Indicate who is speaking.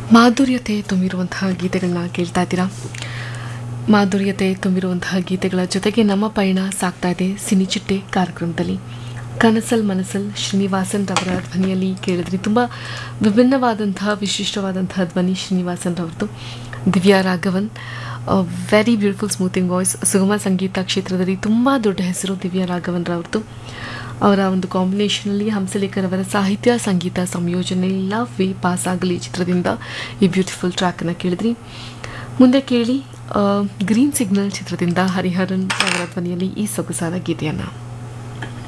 Speaker 1: ಮಾಧುರ್ಯತೆ ತುಂಬಿರುವಂತಹ ಗೀತೆಗಳನ್ನ ಕೇಳ್ತಾ ಇದ್ದೀರಾ ಮಾಧುರ್ಯತೆ ತುಂಬಿರುವಂತಹ ಗೀತೆಗಳ ಜೊತೆಗೆ ನಮ್ಮ ಪಯಣ ಸಾಗ್ತಾ ಇದೆ ಸಿನಿಚಿಟ್ಟೆ ಕಾರ್ಯಕ್ರಮದಲ್ಲಿ ಕನಸಲ್ ಮನಸಲ್ ಶ್ರೀನಿವಾಸನ್ ರವರ ಧ್ವನಿಯಲ್ಲಿ ಕೇಳಿದ್ರಿ ತುಂಬ ವಿಭಿನ್ನವಾದಂತಹ ವಿಶಿಷ್ಟವಾದಂತಹ ಧ್ವನಿ ಶ್ರೀನಿವಾಸನ್ ರವ್ರದ್ದು Divya Raghavan very beautiful smoothing voice ಸುಗಮ ಸಂಗೀತ ಕ್ಷೇತ್ರದಲ್ಲಿ ತುಂಬ ದೊಡ್ಡ ಹೆಸರು ದಿವ್ಯಾ ರಾಘವನ್ ರವ್ರದ್ದು ಅವರ ಒಂದು ಕಾಂಬಿನೇಷನಲ್ಲಿ ಹಂಸಲೇಖರ್ ಅವರ ಸಾಹಿತ್ಯ ಸಂಗೀತ ಸಂಯೋಜನೆ ಲವ್ ವಿ ಪಾಸ್ ಆಗಲಿ ಚಿತ್ರದಿಂದ ಈ ಬ್ಯೂಟಿಫುಲ್ ಟ್ರ್ಯಾಕನ್ನು ಕೇಳಿದ್ರಿ ಮುಂದೆ ಕೇಳಿ ಗ್ರೀನ್ ಸಿಗ್ನಲ್ ಚಿತ್ರದಿಂದ ಹರಿಹರನ್ ಅವರ ಧ್ವನಿಯಲ್ಲಿ ಈ ಸೊಗಸಾದ ಗೀತೆಯನ್ನು